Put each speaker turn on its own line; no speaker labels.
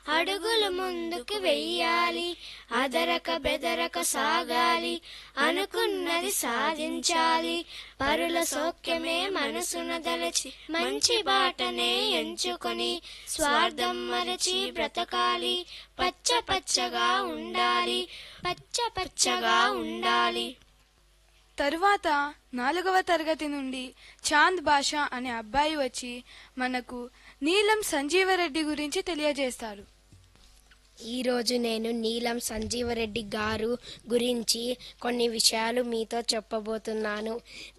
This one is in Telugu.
అడుగులు ముందుకు వెయ్యాలి అదరక బెదరక సాగాలి అనుకున్నది సాధించాలి పరుల సౌఖ్యమే మనసున దలచి మంచి బాటనే ఎంచుకొని స్వార్థం మరచి బ్రతకాలి పచ్చ పచ్చగా ఉండాలి పచ్చ పచ్చగా ఉండాలి
తరువాత నాలుగవ తరగతి నుండి చాంద్ బాషా అనే అబ్బాయి వచ్చి మనకు నీలం సంజీవరెడ్డి గురించి తెలియజేస్తారు
ఈరోజు నేను నీలం సంజీవరెడ్డి గారు గురించి కొన్ని విషయాలు మీతో చెప్పబోతున్నాను